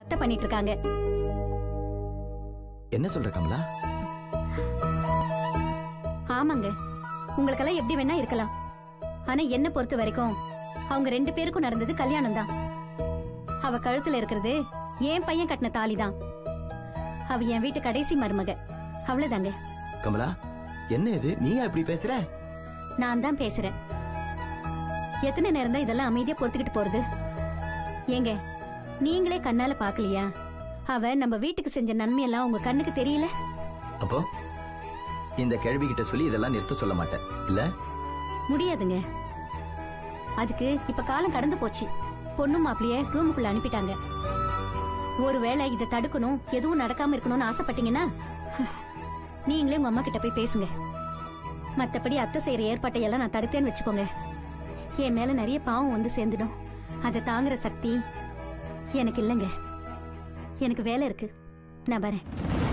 அத்தை பண்ணிட்டு இருக்காங்க என்ன சொல்ற கமலா ஆமாங்க உங்களுக்கெல்லாம் எப்படி வேணா இருக்கலாம் ஆனா என்ன பொறுத்த வரைக்கும் அவங்க ரெண்டு பேருக்கும் நடந்தது கல்யாணம் தான் அவ கழுத்துல இருக்கிறது என் பையன் கட்டின தாலி தான் அவ என் வீட்டு கடைசி மருமக அவ்வளவுதாங்க கமலா என்ன இது நீயா இப்படி பேசுற நான் தான் பேசுறேன் எத்தனை நேரம் தான் இதெல்லாம் அமைதியா பொறுத்துக்கிட்டு போறது ஏங்க நீங்களே கண்ணால பாக்கலையா அவ நம்ம வீட்டுக்கு செஞ்ச நன்மையெல்லாம் உங்க கண்ணுக்கு தெரியல அப்போ இந்த கேள்வி கிட்ட சொல்லி இதெல்லாம் நிறுத்த சொல்ல மாட்டேன் இல்ல முடியாதுங்க அதுக்கு இப்ப காலம் கடந்து போச்சு பொண்ணு மாப்பிளைய ரூமுக்குள்ள அனுப்பிட்டாங்க ஒருவேளை இதை தடுக்கணும் எதுவும் நடக்காம இருக்கணும்னு ஆசைப்பட்டீங்கன்னா நீங்களே உங்க அம்மா கிட்ட போய் பேசுங்க மத்தபடி அத்தை செய்யற ஏற்பாட்டை எல்லாம் நான் தடுத்தேன்னு வச்சுக்கோங்க என் மேல நிறைய பாவம் வந்து சேர்ந்துடும் அதை தாங்குற சக்தி எனக்கு இல்லைங்க எனக்கு வேலை இருக்கு நான் வரேன்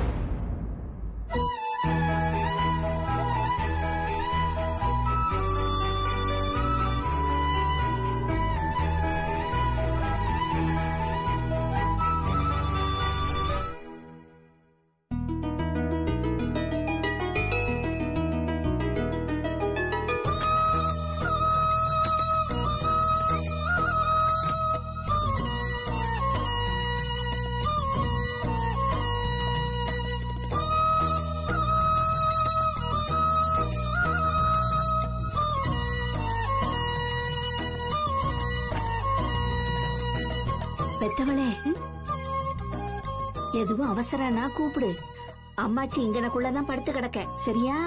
பெத்தவளே எதுவும் அவசரம்னா கூப்பிடு அம்மாச்சி இங்கனக்குள்ளதான் படுத்து கிடக்க சரியா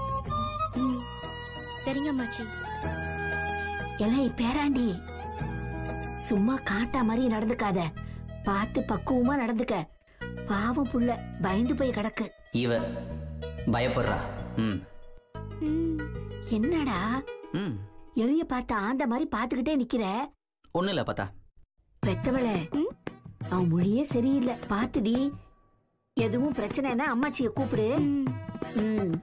சரிங்க அம்மாச்சி எல்லாம் பேராண்டி சும்மா காட்டா மாதிரி நடந்துக்காத பார்த்து பக்குவமா நடந்துக்க பாவம் புள்ள பயந்து போய் கிடக்கு இவ பயப்படுறா ம் என்னடா ம் எலிய பார்த்த ஆந்த மாதிரி பாத்துக்கிட்டே நிக்கிற ஒன்றும் இல்லை பார்த்தா பெத்தவளே அவன் மொழியே சரியில்லை பாத்துடி எதுவும் பிரச்சனைனா அம்மாச்சிய கூப்பிடு ம்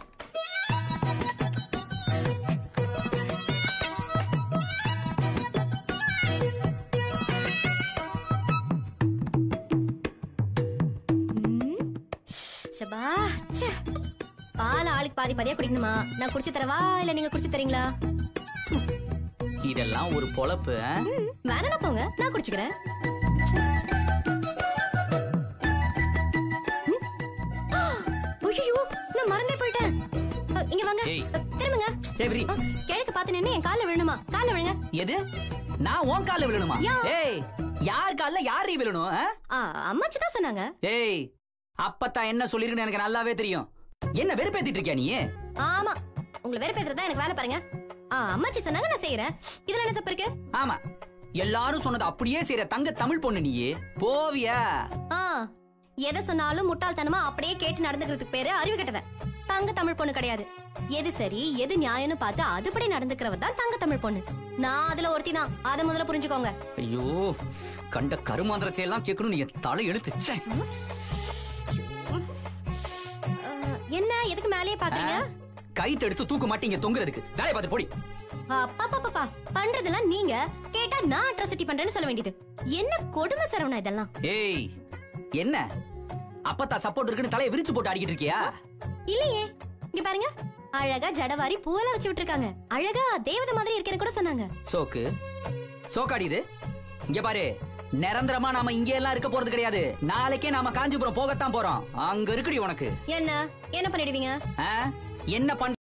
சபா ச்சே. பால் ஆளுக்கு பாதி பாதியா குடிக்கணுமா நான் குடிச்சு தரவா இல்ல நீங்க குடிச்சு தரீங்களா இதெல்லாம் ஒரு பொழப்பு ஆ? வேணா போங்க நான் குடிச்சுக்கிறேன் ஐயோ நான் மறந்தே போயிட்டேன் அ, இங்க வாங்க ஏய். அ, திரும்புங்க ஏய் விரி அ, கிழக்கு பார்த்து நின்னு என் கால்ல விழணுமா கால்ல விழுங்க எது நான் உன் கால்ல விழணுமா யா. ஏய் யார் கால்ல யார் நீ விழணும் ஆ? ஆ, அம்மாச்சி தான் சொன்னாங்க ஏய் அப்பத்தான் என்ன சொல்லிருக்குன்னு எனக்கு நல்லாவே தெரியும் என்ன வெறுப்பேத்திட்டு இருக்கியா நீ ஆமா உங்களை வெறுப்பேத்துறதா எனக்கு வேலை பாருங்க ஆ, அம்மாச்சி சொன்னாங்க நான் செய்யறேன் இதுல என்ன தப்பு இருக்கு ஆமா எல்லாரும் சொன்னது அப்படியே செய்யற தங்க தமிழ் பொண்ணு நீ போவியா ஆ எதை சொன்னாலும் முட்டாள்தனமா அப்படியே கேட்டு நடந்துக்கிறதுக்கு பேரு அறிவு கெட்டவ தங்க தமிழ் பொண்ணு கிடையாது எது சரி எது நியாயம்னு பார்த்து அதுபடி நடந்துக்கிறவ தான் தங்க தமிழ் பொண்ணு நான் அதுல ஒருத்தி தான் அதை முதல்ல புரிஞ்சுக்கோங்க ஐயோ கண்ட கருமாந்திரத்தை எல்லாம் கேட்கணும் நீ தலை எழுத்து ச்சே. ஆ, என்ன எதுக்கு மேலேயே பாக்குறீங்க கைத்து எடுத்து தூக்க மாட்டீங்க தொங்குறதுக்கு வேலையை பார்த்து போடி அப்பா பண்றதெல்லாம் நீங்க கேட்டா நான் அட்ராசிட்டி பண்றேன்னு சொல்ல வேண்டியது என்ன கொடுமை சரவணா இதெல்லாம் ஏய் என்ன அப்பத்தா சப்போர்ட் இருக்குன்னு தலையை விரிச்சு போட்டு ஆடிக்கிட்டு இருக்கியா இல்லையே இங்க பாருங்க அழகா ஜடவாரி பூவெல்லாம் வச்சு விட்டுருக்காங்க அழகா தேவதை மாதிரி இருக்கேன்னு கூட சொன்னாங்க சோக்கு சோக்காடி இது இங்க பாரு நிரந்தரமா நாம இங்க எல்லாம் இருக்க போறது கிடையாது நாளைக்கே நாம காஞ்சிபுரம் போகத்தான் போறோம் அங்க இருக்குடி உனக்கு என்ன என்ன பண்ணிடுவீங்க ஆ? என்ன பண்ற